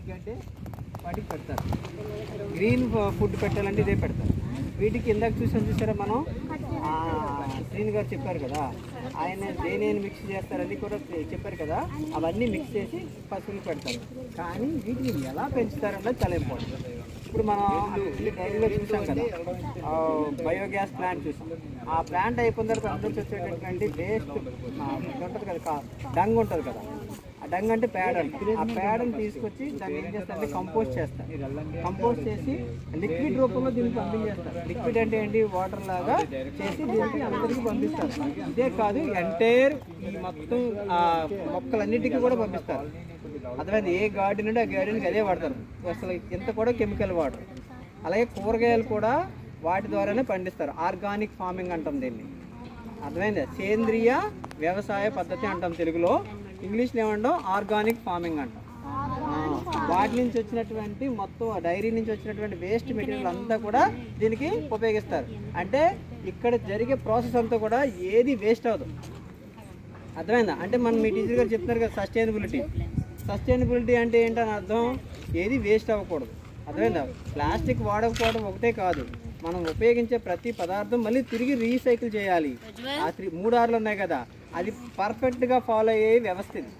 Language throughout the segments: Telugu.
అంటే వాటికి పెడతారు గ్రీన్ ఫుడ్ పెట్టాలంటే ఇదే పెడతారు వీటికి ఇందాక చూసాం చూసారా మనం ఆ, శ్రీని గారు చెప్పారు కదా ఆయన దేనేని మిక్స్ చేస్తారని కూడా చెప్పారు కదా అవన్నీ మిక్స్ చేసి పశువులు పెడతారు కానీ వీటిని ఎలా పెంచుతారన్నది చాలా ఇంపార్టెంట్ ఇప్పుడు మనం డైరీలో చూసాం కదా ఆ, బయోగ్యాస్ ప్లాంట్ చూసాం ఆ ప్లాంట్ అయిపోయిన తర్వాత అందరికి వచ్చేటటువంటి వేస్ట్ ఉంటుంది కదా కా- డంగ్ ఉంటుంది కదా ఆ డంగ్ అంటే పేడ అంట ఆ పేడని తీసుకొచ్చి దాన్ని ఏం చేస్తారంటే కంపోస్ట్ చేస్తారు కంపోస్ట్ చేసి లిక్విడ్ రూపంలో దీన్ని పంపించేస్తారు లిక్విడ్ అంటే ఏంటి వాటర్ లాగా చేసి దీనికి అందరికీ పంపిస్తారు ఇదే కాదు ఎంటైర్ ఈ మొత్తం ఆ మొక్కలన్నిటికీ కూడా పంపిస్తారు అర్థమైంది ఏ గార్డెన్ ఉంటే ఆ గార్డెన్కి అదే వాడతారు అసలు ఇంత కూడా కెమికల్ వాటర్ అలాగే కూరగాయలు కూడా వాటి ద్వారానే పండిస్తారు ఆర్గానిక్ ఫార్మింగ్ అంటాం దీన్ని అర్థమైందా సేంద్రియ వ్యవసాయ పద్ధతి అంటాం తెలుగులో ఇంగ్లీష్లో ఏమంటాం ఆర్గానిక్ ఫార్మింగ్ అంటాం ఆ, వాటి నుంచి వచ్చినటువంటి మొత్తం డైరీ నుంచి వచ్చినటువంటి వేస్ట్ మెటీరియల్ అంతా కూడా దీనికి ఉపయోగిస్తారు అంటే ఇక్కడ జరిగే ప్రాసెస్ అంతా కూడా ఏది వేస్ట్ అవ్వదు అర్థమైందా అంటే మనం మీ టీచర్ గారు చెప్తున్నారు కదా సస్టైనబిలిటీ సస్టైనబిలిటీ అంటే ఏంటని అర్థం ఏది వేస్ట్ అవ్వకూడదు అర్థమైందా ప్లాస్టిక్ వాడకపోవడం ఒకటే కాదు మనం ఉపయోగించే ప్రతి పదార్థం మళ్ళీ తిరిగి రీసైకిల్ చేయాలి ఆ త్రీ మూడు ఆరులు ఉన్నాయి కదా అది పర్ఫెక్ట్గా ఫాలో అయ్యే వ్యవస్థ ఇది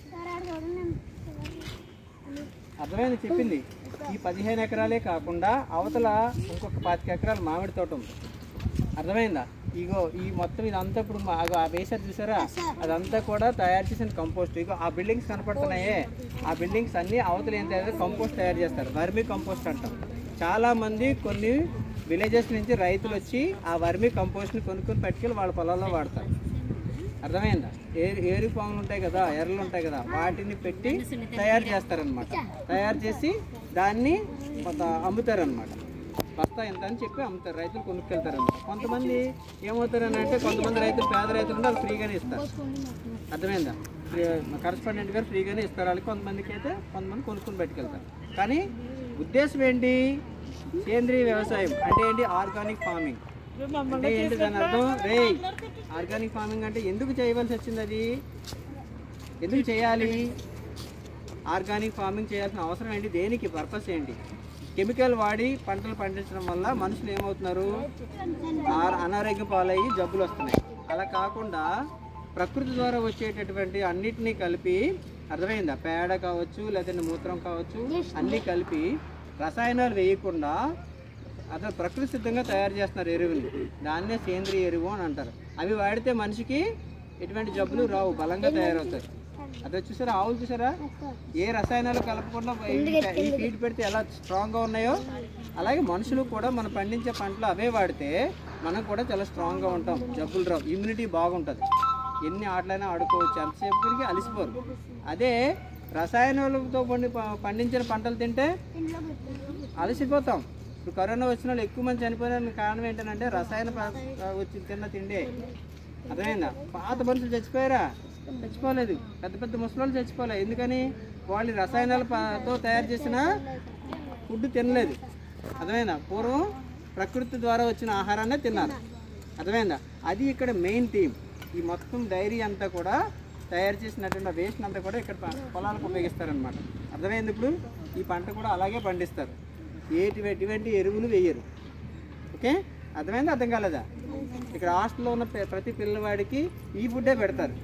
అర్థమైంది చెప్పింది ఈ పదిహేను ఎకరాలే కాకుండా అవతల ఇంకొక పాతిక ఎకరాల మామిడి తోట ఉంది అర్థమైందా ఇగో ఈ మొత్తం ఇదంతా ఇప్పుడు మా- అగో ఆ వేసారు చూసారా అదంతా కూడా తయారు చేసిన కంపోస్ట్ ఇగో ఆ బిల్డింగ్స్ కనపడుతున్నాయే ఆ బిల్డింగ్స్ అన్ని అవతల ఏం తయారు కంపోస్ట్ తయారు చేస్తారు వర్మీ కంపోస్ట్ అంటాం చాలా మంది కొన్ని విలేజెస్ నుంచి రైతులు వచ్చి ఆ వర్మీ కంపోస్ట్ని కొనుక్కొని పట్టుకెళ్ళి వాళ్ళ పొలాల్లో వాడతారు అర్థమైందా ఏరు ఏరు పాములు ఉంటాయి కదా ఎర్రలు ఉంటాయి కదా వాటిని పెట్టి తయారు చేస్తారనమాట తయారు చేసి దాన్ని కొంత అమ్ముతారనమాట బస్తా ఎంత అని చెప్పి అమ్ముతారు రైతులు కొనుక్కెళ్తారనమాట కొంతమంది ఏమవుతారని అంటే కొంతమంది రైతులు పేద రైతులు ఉంటే వాళ్ళు ఫ్రీగానే ఇస్తారు అర్థమైందా కరస్పాండెంట్ గారు ఫ్రీగానే ఇస్తారు వాళ్ళకి కొంతమందికి అయితే కొంతమంది కొనుక్కొని పట్టుకెళ్తారు కానీ ఉద్దేశం ఏంటి సేంద్రీయ వ్యవసాయం అంటే ఏంటి ఆర్గానిక్ ఫార్మింగ్ అంటే ఏంటి దాని అర్థం రే ఆర్గానిక్ ఫార్మింగ్ అంటే ఎందుకు చేయవలసి వచ్చింది అది ఎందుకు చేయాలి ఆర్గానిక్ ఫార్మింగ్ చేయాల్సిన అవసరం ఏంటి దేనికి పర్పస్ ఏంటి కెమికల్ వాడి పంటలు పండించడం వల్ల మనుషులు ఏమవుతున్నారు ఆ- అనారోగ్యం పాలయ్యి జబ్బులు వస్తున్నాయి అలా కాకుండా ప్రకృతి ద్వారా వచ్చేటటువంటి అన్నిటినీ కలిపి అర్థమైందా పేడ కావచ్చు లేదంటే మూత్రం కావచ్చు అన్నీ కలిపి రసాయనాలు వేయకుండా అసలు ప్రకృతి సిద్ధంగా తయారు చేస్తున్నారు ఎరువుని దాన్నే సేంద్రియ ఎరువు అని అంటారు అవి వాడితే మనిషికి ఎటువంటి జబ్బులు రావు బలంగా తయారవుతాయి అదే చూసారా ఆవులు చూసారా ఏ రసాయనాలు కలపకుండా ఈ- ఈ ఫీడ్ పెడితే ఎలా స్ట్రాంగ్గా ఉన్నాయో అలాగే మనుషులు కూడా మనం పండించే పంటలు అవే వాడితే మనం కూడా చాలా స్ట్రాంగ్గా ఉంటాం జబ్బులు రావు ఇమ్యూనిటీ బాగుంటుంది ఎన్ని ఆటలైనా ఆడుకోవచ్చు ఎంతసేపటికి అలసిపోరు అదే రసాయనాలతో పండి పండించిన పంటలు తింటే అలసిపోతాం ఇప్పుడు కరోనా వచ్చిన వాళ్ళు ఎక్కువ మంది చనిపోయిన కారణం ఏంటంటే రసాయన ప- వచ్చి తిన్న తిండే అర్థమైందా పాత మనుషులు చచ్చిపోయారా చచ్చిపోలేదు పెద్ద పెద్ద ముసలోళ్ళు చచ్చిపోలే ఎందుకని వాళ్ళు రసాయనాలతో తయారు చేసిన ఫుడ్ తినలేదు అర్థమైందా పూర్వం ప్రకృతి ద్వారా వచ్చిన ఆహారాన్నే తిన్నారు అర్థమైందా అది ఇక్కడ మెయిన్ థీమ్ ఈ మొత్తం డైరీ అంతా కూడా తయారు చేసినటువంటి వేస్ట్ అంతా కూడా ఇక్కడ ప- పొలాలకు ఉపయోగిస్తారనమాట అర్థమైంది ఇప్పుడు ఈ పంట కూడా అలాగే పండిస్తారు ఏటి ఎటువంటి ఎరువులు వేయరు ఓకే అర్థమైంది అర్థం కాలేదా ఇక్కడ హాస్టల్లో ఉన్న ప్ర- ప్రతి పిల్లవాడికి ఈ ఫుడ్డే పెడతారు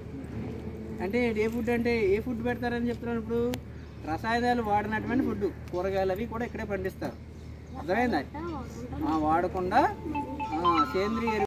అంటే ఏ ఫుడ్ అంటే ఏ ఫుడ్ పెడతారని చెప్తున్నాను ఇప్పుడు రసాయనాలు వాడినటువంటి ఫుడ్ కూరగాయలు అవి కూడా ఇక్కడే పండిస్తారు అర్థమైందా ఆ, వాడకుండా ఆ, సేంద్రియ ఎరువు